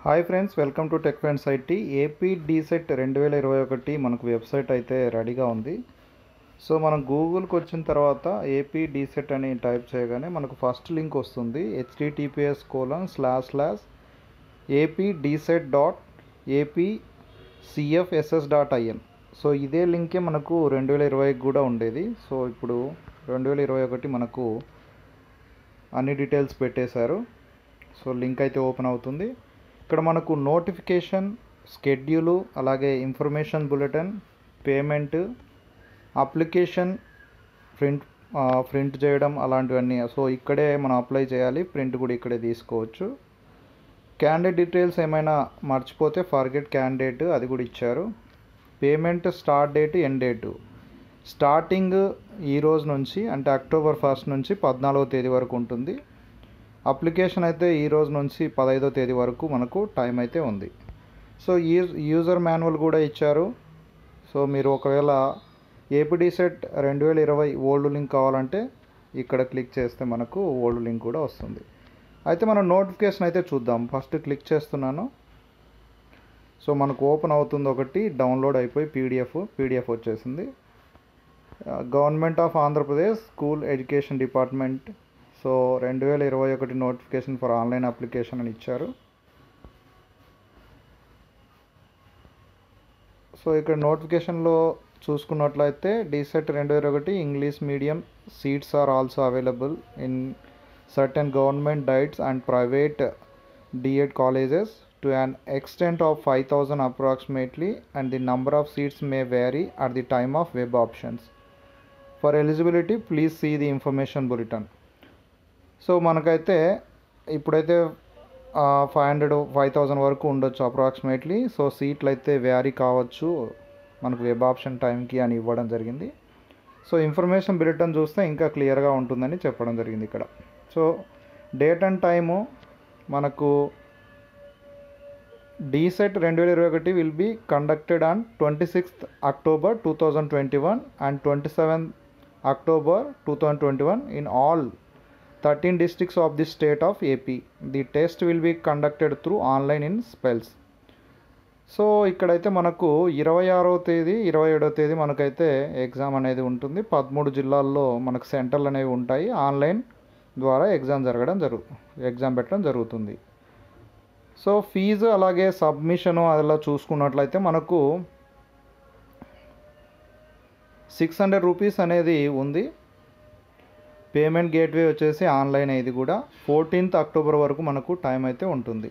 Hi friends welcome to tech friends IT AP DEECET రెండు వేల ఇరవై ఒకటి మనకు వెబ్సైట్ అయితే రెడీగా ఉంది సో మనం గూగుల్కి వచ్చిన తర్వాత ఏపీ డీసెట్ అని టైప్ చేయగానే మనకు ఫస్ట్ లింక్ వస్తుంది HTTPS colon slash slash AP DEECET dot AP CFSS dot IN so ఇదే లింకే మనకు రెండు వేల ఇరవైకి కూడా ఉండేది సో ఇప్పుడు రెండు వేల ఇరవై ఒకటి మనకు అన్ని డీటెయిల్స్ పెట్టేశారు సో లింక్ అయితే ఓపెన్ అవుతుంది ఇక్కడ మనకు నోటిఫికేషన్ స్కెడ్యూలు అలాగే information bulletin payment application print print చేయడం అలాంటివన్నీ సో ఇక్కడే మనం అప్లై చేయాలి ప్రింట్ కూడా ఇక్కడే తీసుకోవచ్చు క్యాండిడేట్ డీటెయిల్స్ ఏమైనా మర్చిపోతే ఫర్గెట్ క్యాండిడేట్ అది కూడా ఇచ్చారు payment start date end date starting ఈ రోజు నుంచి అంటే అక్టోబర్ ఫస్ట్ నుంచి పద్నాలుగో తేదీ వరకు ఉంటుంది అప్లికేషన్ అయితే ఈ రోజు నుంచి పదహైదో తేదీ వరకు మనకు టైం అయితే ఉంది సో యూజ్ యూజర్ మాన్యువల్ కూడా ఇచ్చారు సో మీరు ఒకవేళ ఏపీడీ సెట్ రెండు వేల ఇరవై ఓల్డ్ లింక్ కావాలంటే ఇక్కడ క్లిక్ చేస్తే మనకు ఓల్డ్ లింక్ కూడా వస్తుంది అయితే మనం నోటిఫికేషన్ అయితే చూద్దాం ఫస్ట్ క్లిక్ చేస్తున్నాను సో మనకు ఓపెన్ అవుతుంది ఒకటి డౌన్లోడ్ అయిపోయి పీడిఎఫ్ పీడిఎఫ్ వచ్చేసింది government of Andhra Pradesh school education department so రెండు వేల ఇరవై ఒకటి నోటిఫికేషన్ ఫర్ ఆన్లైన్ అప్లికేషన్ అని ఇచ్చారు సో ఇక్కడ నోటిఫికేషన్లో చూసుకున్నట్లయితే డిసెట్ రెండు వేల ఒకటి English medium seats are also available in certain government DIETs and private D Ed colleges to an extent of five thousand approximately and the number of seats may vary at the time of web options for eligibility please see the information bulletin so మనకైతే ఇప్పుడైతే five hundred five thousand వరకు ఉండొచ్చు approximately so సీట్లు అయితే vary కావచ్చు మనకు web option టైంకి అని ఇవ్వడం జరిగింది సో ఇన్ఫర్మేషన్ బులెటిన్ చూస్తే ఇంకా క్లియర్గా ఉంటుందని చెప్పడం జరిగింది ఇక్కడ సో డేట్ అండ్ టైము మనకు డీసెట్ రెండు వేల ఇరవై ఒకటి will be conducted on twenty sixth October two thousand twenty one and twenty seventh October two thousand twenty one in all thirteen districts of the state of AP the test will be conducted through online in spells so ఇక్కడైతే మనకు ఇరవై ఆరవ తేదీ ఇరవై ఏడవ తేదీ మనకైతే exam అనేది ఉంటుంది పదమూడు జిల్లాల్లో మనకు సెంటర్లు అనేవి ఉంటాయి ఆన్లైన్ ద్వారా ఎగ్జామ్ జరగడం జరుగు ఎగ్జామ్ పెట్టడం జరుగుతుంది సో ఫీజు అలాగే సబ్మిషను అలా చూసుకున్నట్లయితే మనకు సిక్స్ హండ్రెడ్ రూపీస్ అనేది ఉంది పేమెంట్ గేట్వే వచ్చేసి ఆన్లైన్ ఇది కూడా ఫోర్టీన్త్ అక్టోబర్ వరకు మనకు టైం అయితే ఉంటుంది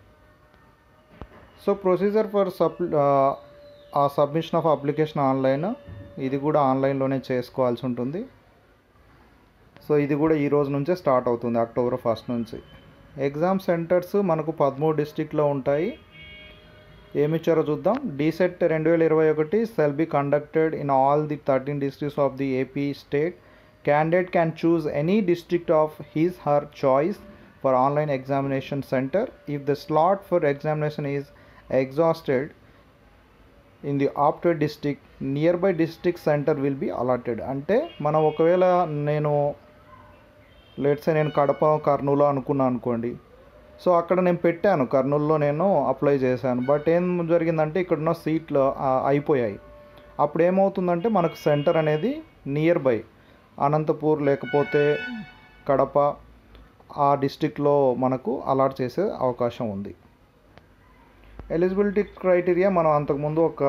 so procedure for sub uh submission of application online ఇది కూడా ఆన్లైన్లోనే చేసుకోవాల్సి ఉంటుంది సో ఇది కూడా ఈ రోజు నుంచే స్టార్ట్ అవుతుంది అక్టోబర్ ఫస్ట్ నుంచి ఎగ్జామ్ సెంటర్స్ మనకు పదమూడు డిస్టిక్లో ఉంటాయి ఏమిచ్చారో చూద్దాం డీసెట్ రెండు వేల ఇరవై ఒకటి shall be conducted in all the thirteen districts of the AP state candidate can choose any district of his her choice for online examination center if the slot for examination is exhausted in the opted district nearby district center will be allotted అంటే మనం ఒకవేళ నేను let's నేను కడప కర్నూలు అనుకున్నాను అనుకోండి so అక్కడ నేను పెట్టాను కర్నూలులో నేను అప్లై చేశాను బట్ ఏం జరిగిందంటే ఇక్కడున్న సీట్లు అయిపోయాయి అప్పుడు ఏమవుతుందంటే మనకు సెంటర్ అనేది నియర్ బై అనంతపూర్ లేకపోతే కడప ఆ డిస్టిక్లో మనకు అలాట్ చేసే అవకాశం ఉంది ఎలిజిబిలిటీ క్రైటీరియా మనం అంతకుముందు ఒక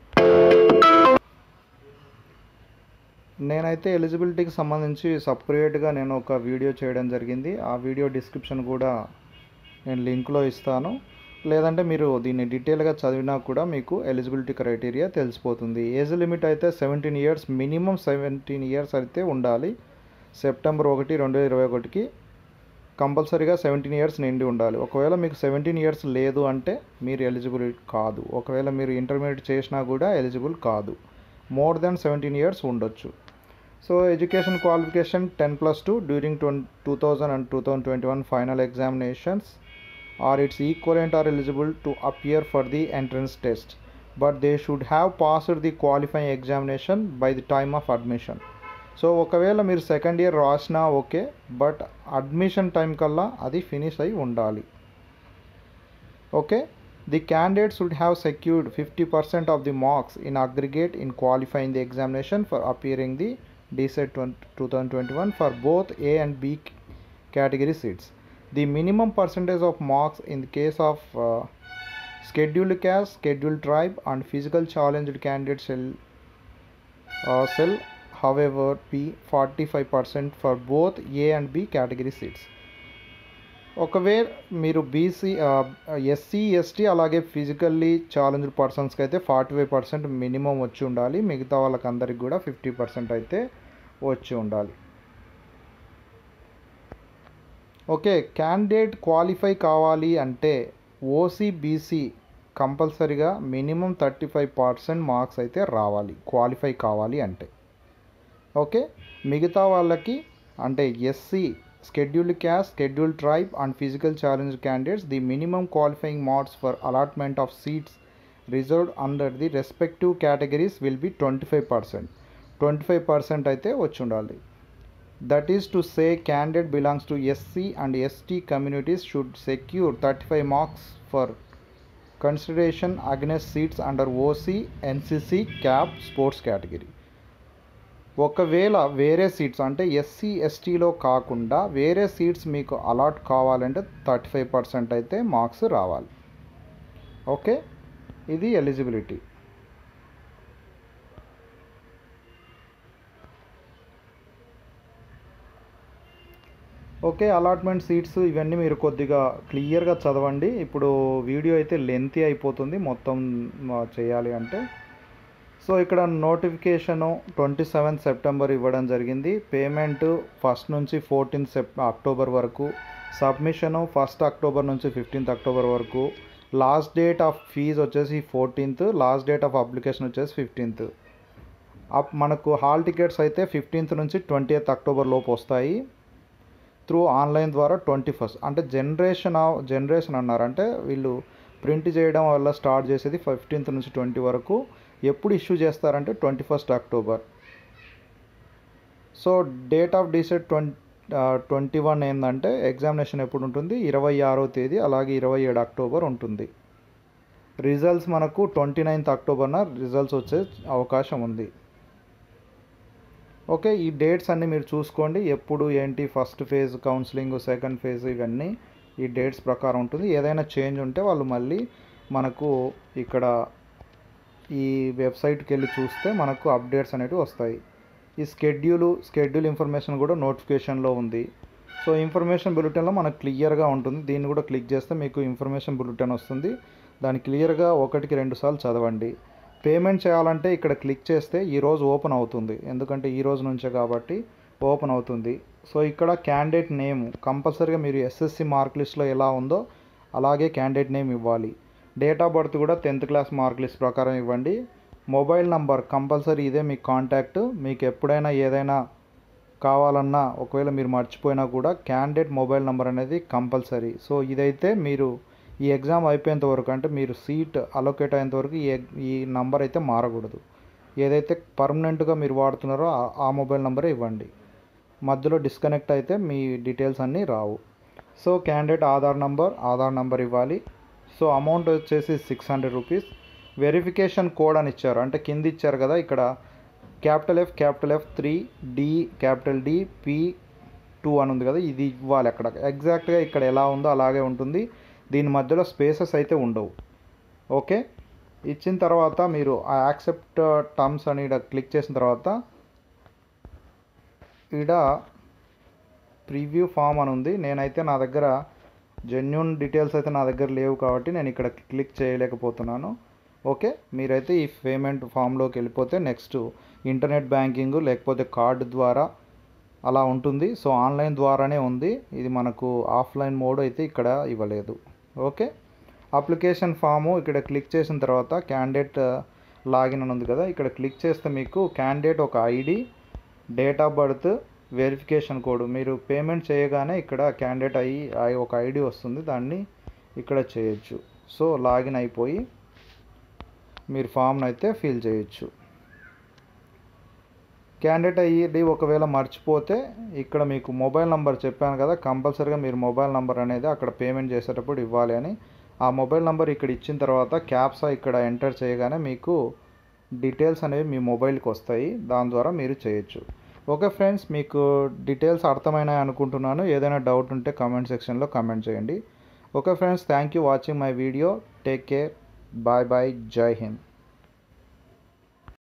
నేనైతే ఎలిజిబిలిటీకి సంబంధించి సపరేట్గా నేను ఒక వీడియో చేయడం జరిగింది ఆ వీడియో డిస్క్రిప్షన్ కూడా నేను లింక్లో ఇస్తాను లేదంటే మీరు దీన్ని డీటెయిల్గా చదివినా కూడా మీకు ఎలిజిబిలిటీ క్రైటీరియా తెలిసిపోతుంది ఏజ్ లిమిట్ అయితే seventeen years minimum seventeen years అయితే ఉండాలి సెప్టెంబర్ ఒకటి రెండు వేల ఇరవై ఒకటికి కంపల్సరీగా సెవెంటీన్ ఇయర్స్ నిండి ఉండాలి ఒకవేళ మీకు సెవెంటీన్ ఇయర్స్ లేదు అంటే మీరు ఎలిజిబుల్ కాదు ఒకవేళ మీరు ఇంటర్మీడియట్ చేసినా కూడా ఎలిజిబుల్ కాదు మోర్ దెన్ సెవెంటీన్ ఇయర్స్ ఉండొచ్చు so education qualification ten plus two during twenty two thousand and two thousand twenty one final examinations or its equivalent are eligible to appear for the entrance test but they should have passed the qualifying examination by the time of admission so ఒకవేళ మీరు second year రాసినా okay but admission time కల్లా అది finish అయి ఉండాలి Okay, the candidate should have secured 50% of the marks in aggregate in qualifying the examination for appearing the DSET 2021 for both A and B c- category seats. The minimum percentage of marks in the case of uh, scheduled caste, scheduled tribe, and physical challenged candidates shall, uh, shall, however, be 45% for both A and B category seats. ఒకవేళ మీరు BC SC ST అలాగే physically challenged పర్సన్స్కి అయితే forty five percent minimum వచ్చి ఉండాలి మిగతా వాళ్ళకి అందరికి కూడా ఫిఫ్టీ పర్సెంట్ అయితే వచ్చి ఉండాలి ఓకే క్యాండిడేట్ క్వాలిఫై కావాలి అంటే ఓసీ బీసీ కంపల్సరీగా minimum thirty five percent marks అయితే రావాలి క్వాలిఫై కావాలి అంటే ఓకే మిగతా వాళ్ళకి అంటే SC scheduled caste, scheduled tribe, and physical challenge candidates, the minimum qualifying marks for allotment of seats reserved under the respective categories will be 25%. 25% అయితే వచ్చి ఉండాలి that is to say candidate belongs to SC and ST communities should secure thirty five marks for consideration against seats under OC NCC CAP sports category ఒకవేళ వేరే seats అంటే SC ఎస్టీలో కాకుండా వేరే seats మీకు allot కావాలంటే థర్టీ ఫైవ్ పర్సెంట్ అయితే marks రావాలి okay ఇది ఎలిజిబిలిటీ ఓకే అలాట్మెంట్ సీట్స్ ఇవన్నీ మీరు కొద్దిగా క్లియర్గా చదవండి ఇప్పుడు వీడియో అయితే లెంతీ అయిపోతుంది మొత్తం ఆ, చేయాలి అంటే సో ఇక్కడ నోటిఫికేషను ట్వంటీ సెవెంత్ సెప్టెంబర్ ఇవ్వడం జరిగింది పేమెంట్ ఫస్ట్ నుంచి ఫోర్టీన్త్ సెప్ అక్టోబర్ వరకు సబ్మిషను ఫస్ట్ అక్టోబర్ నుంచి ఫిఫ్టీన్త్ అక్టోబర్ వరకు లాస్ట్ డేట్ ఆఫ్ ఫీజ్ వచ్చేసి fourteenth last date of application వచ్చేసి ఫిఫ్టీన్త్ అప్ మనకు హాల్ టికెట్స్ అయితే ఫిఫ్టీన్త్ నుంచి ట్వంటీ అక్టోబర్ లోపు వస్తాయి త్రూ ఆన్లైన్ ద్వారా ట్వంటీ ఫస్ట్ అంటే జనరేషన్ జనరేషన్ అన్నారు అంటే వీళ్ళు ప్రింట్ చేయడం వల్ల స్టార్ట్ చేసేది ఫిఫ్టీన్త్ నుంచి ట్వంటీ వరకు ఎప్పుడు ఇష్యూ చేస్తారంటే twenty first October so date of DEECET twenty twenty one ఏంటంటే ఎగ్జామినేషన్ ఎప్పుడు ఉంటుంది ఇరవై ఆరో తేదీ అలాగే ఇరవై ఏడు అక్టోబర్ ఉంటుంది రిజల్ట్స్ మనకు ట్వంటీ నైన్త్ అక్టోబర్న రిజల్ట్స్ వచ్చే అవకాశం ఉంది ఓకే ఈ డేట్స్ అన్నీ మీరు చూసుకోండి ఎప్పుడు ఏంటి first phase counselling second phase ఇవన్నీ ఈ డేట్స్ ప్రకారం ఉంటుంది ఏదైనా చేంజ్ ఉంటే వాళ్ళు మళ్ళీ మనకు ఇక్కడ ఈ వెబ్సైట్కి వెళ్ళి చూస్తే మనకు అప్డేట్స్ అనేవి వస్తాయి ఈ స్కెడ్యూలు స్కెడ్యూల్ ఇన్ఫర్మేషన్ కూడా నోటిఫికేషన్లో ఉంది సో ఇన్ఫర్మేషన్ బులెటిన్లో మనకు క్లియర్గా ఉంటుంది దీన్ని కూడా క్లిక్ చేస్తే మీకు ఇన్ఫర్మేషన్ బులెటిన్ వస్తుంది దాన్ని క్లియర్గా ఒకటికి రెండు సార్లు చదవండి పేమెంట్ చేయాలంటే ఇక్కడ క్లిక్ చేస్తే ఈరోజు ఓపెన్ అవుతుంది ఎందుకంటే ఈ రోజు నుంచే కాబట్టి ఓపెన్ అవుతుంది సో ఇక్కడ క్యాండిడేట్ నేమ్ కంపల్సరీగా మీరు ఎస్ఎస్సి మార్క్ లిస్ట్లో ఎలా ఉందో అలాగే క్యాండిడేట్ నేమ్ ఇవ్వాలి డేట్ ఆఫ్ బర్త్ కూడా టెన్త్ క్లాస్ మార్క్ లిస్ట్ ప్రకారం ఇవ్వండి మొబైల్ నంబర్ కంపల్సరీ ఇదే మీ కాంటాక్ట్ మీకు ఎప్పుడైనా ఏదైనా కావాలన్నా ఒకవేళ మీరు మర్చిపోయినా కూడా క్యాండిడేట్ మొబైల్ నెంబర్ అనేది కంపల్సరీ సో ఇదైతే మీరు ఈ ఎగ్జామ్ అయిపోయేంత వరకు అంటే మీరు సీట్ అలొకేట్ అయ్యేంత వరకు ఈ ఎగ్- ఈ నంబర్ అయితే మారకూడదు ఏదైతే పర్మనెంట్గా మీరు వాడుతున్నారో ఆ- ఆ మొబైల్ నెంబరే ఇవ్వండి మధ్యలో డిస్కనెక్ట్ అయితే మీ డీటెయిల్స్ అన్నీ రావు so candidate Aadhaar number Aadhaar number ఇవ్వాలి సో అమౌంట్ వచ్చేసి six hundred rupees verification code అని ఇచ్చారు అంటే కింద ఇచ్చారు కదా ఇక్కడ capital F capital F three D capital D P two అని ఉంది కదా ఇది ఇవ్వాలి అక్కడ ఎగ్జాక్ట్గా ఇక్కడ ఎలా ఉందో అలాగే ఉంటుంది దీని మధ్యలో స్పేసెస్ అయితే ఉండవు ఓకే ఇచ్చిన తర్వాత మీరు ఆ యాక్సెప్ట్ టర్మ్స్ అని ఇక్కడ క్లిక్ చేసిన తర్వాత ఈడ ప్రివ్యూ ఫామ్ అని ఉంది నేనైతే నా దగ్గర జెన్యున్ డీటెయిల్స్ అయితే నా దగ్గర లేవు కాబట్టి నేను ఇక్కడ క్లిక్ చేయలేకపోతున్నాను ఓకే మీరైతే ఈ పేమెంట్ ఫామ్లోకి వెళ్ళిపోతే నెక్స్ట్ ఇంటర్నెట్ బ్యాంకింగ్ లేకపోతే కార్డు ద్వారా అలా ఉంటుంది సో ఆన్లైన్ ద్వారానే ఉంది ఇది మనకు ఆఫ్లైన్ మోడ్ అయితే ఇక్కడ ఇవ్వలేదు ఓకే అప్లికేషన్ ఫాము ఇక్కడ క్లిక్ చేసిన తర్వాత క్యాండిడేట్ లాగిన్ అని ఉంది కదా ఇక్కడ క్లిక్ చేస్తే మీకు క్యాండిడేట్ ఒక ID date of birth verification code మీరు పేమెంట్ చేయగానే ఇక్కడ క్యాండిడేట్ అయ్యి అయి ఒక ఐడి వస్తుంది దాన్ని ఇక్కడ చేయొచ్చు సో లాగిన్ అయిపోయి మీరు ఫామ్ని అయితే ఫిల్ చేయొచ్చు క్యాండిడేట్ ఐడి ఒకవేళ మర్చిపోతే ఇక్కడ మీకు మొబైల్ నంబర్ చెప్పాను కదా కంపల్సరీగా మీరు మొబైల్ నంబర్ అనేది అక్కడ పేమెంట్ చేసేటప్పుడు ఇవ్వాలి అని ఆ మొబైల్ నెంబర్ ఇక్కడ ఇచ్చిన తర్వాత క్యాప్సా ఇక్కడ ఎంటర్ చేయగానే మీకు డీటెయిల్స్ అనేవి మీ మొబైల్కి వస్తాయి దాని ద్వారా మీరు చేయొచ్చు ఓకే ఫ్రెండ్స్ మీకు డీటెయిల్స్ అర్థమైనాయి అనుకుంటున్నాను ఏదైనా డౌట్ ఉంటే కామెంట్ సెక్షన్లో కామెంట్ చేయండి okay friends thank you watching my video take care bye bye Jai Hind